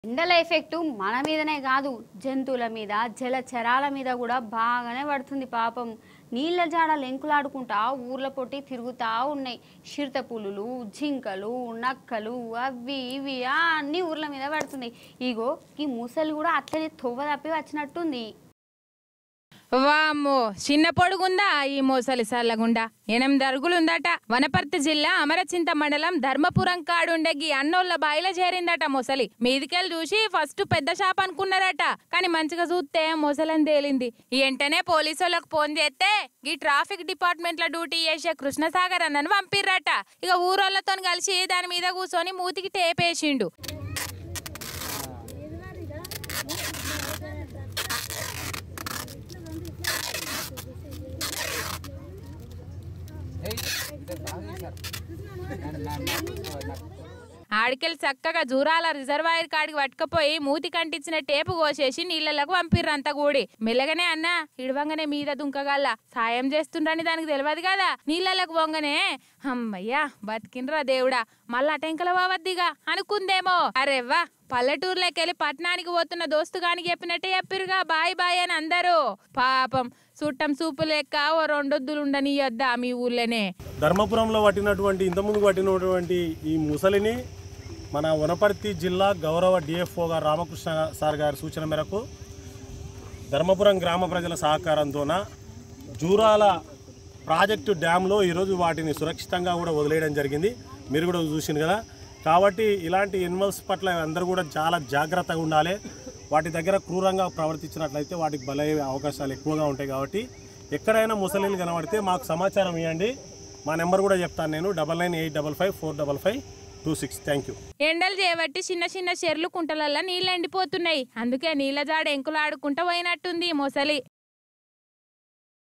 ఎండల ఎఫెక్ట్ మన మీదనే కాదు జంతువుల మీద జలచరాల మీద కూడా బాగానే పడుతుంది పాపం నీళ్ళ జాడలు ఎంకులాడుకుంటా ఊర్ల పొట్టి తిరుగుతా ఉన్నాయి చిరుత పులులు జింకలు నక్కలు అవి ఇవి అన్ని ఊర్ల మీద పడుతున్నాయి ఇగో ఈ ముసలి కూడా అట్లనే తొవ్వ తప్పి వచ్చినట్టుంది వామ్మో చిన్న పొడుగుందా ఈ మోసలి సల్లగుండా ఎనిమిది అరుగులుందట వనపర్తి జిల్లా అమరచింత మండలం ధర్మపురం కాడుండే గీ అన్నోళ్ళ బాయిల చేరిందట మొసలి మీదికెళ్ళి చూసి ఫస్ట్ పెద్ద షాప్ అనుకున్నారట కానీ మంచిగా చూస్తే మొసలని తేలింది ఈ వెంటనే పోలీసు వాళ్ళకి ఫోన్ చేస్తే ఈ ట్రాఫిక్ డిపార్ట్మెంట్ లో డ్యూటీ చేసే కృష్ణసాగర్ అన్నను పంపిర్రట ఇక ఊరోళ్ళతో కలిసి దాని మీద కూర్చొని మూతికి టేపేసిండు ఆడికెళ్ళి చక్కగా జూరాల రిజర్వాయర్ కాడికి పట్టుకపోయి మూతి కంటించిన టేపు కోసేసి నీళ్ళలకు పంపిర్రంతా కూడి మెల్లగానే అన్న ఇడవంగానే మీద దుంకగల సాయం చేస్తుండ్రని దానికి తెలియదు కదా నీళ్ళలకు వంగనే అమ్మయ్యా బతికినరా దేవుడా మళ్ళా టెంకల పోవద్దిగా అనుకుందేమో అరెవ్వా పల్లెటూరులోకెళ్ళి పట్టణానికి పోతున్న దోస్తుగానికి చెప్పినట్టే చెప్పిరుగా బాయ్ బాయ్ అని అందరూ పాపం చుట్టం సూపు లెక్క ఓ రెండొద్దులు ఉండనియొద్దా మీ ఊర్లోనే ధర్మపురంలో పట్టినటువంటి ఇంతకుముందు పట్టినటువంటి ఈ ముసలిని మన వనపర్తి జిల్లా గౌరవ డిఎఫ్ఓ గారు రామకృష్ణ సార్ గారి సూచన మేరకు ధర్మపురం గ్రామ ప్రజల సహకారంతోన జూరాల ప్రాజెక్టు డ్యాంలో ఈరోజు వాటిని సురక్షితంగా కూడా వదిలేయడం జరిగింది మీరు కూడా చూసింది కదా కాబట్టి ఇలాంటి ఎనిమల్స్ పట్ల అందరూ కూడా చాలా జాగ్రత్తగా ఉండాలి వాటి దగ్గర క్రూరంగా ప్రవర్తించినట్లయితే వాటికి బలయ్యే అవకాశాలు ఎక్కువగా ఉంటాయి కాబట్టి ఎక్కడైనా ముసలిలు కనబడితే మాకు సమాచారం ఇవ్వండి మా నెంబర్ కూడా చెప్తాను నేను double nine eight double five four double five two six thank you ఎండలు చేయబట్టి చిన్న చిన్న చెర్లు కుంటలల్లా నీళ్ళు ఎండిపోతున్నాయి అందుకే నీళ్ళ జాడ ఎంకులాడుకుంటూ పోయినట్టుంది ఈ మొసలి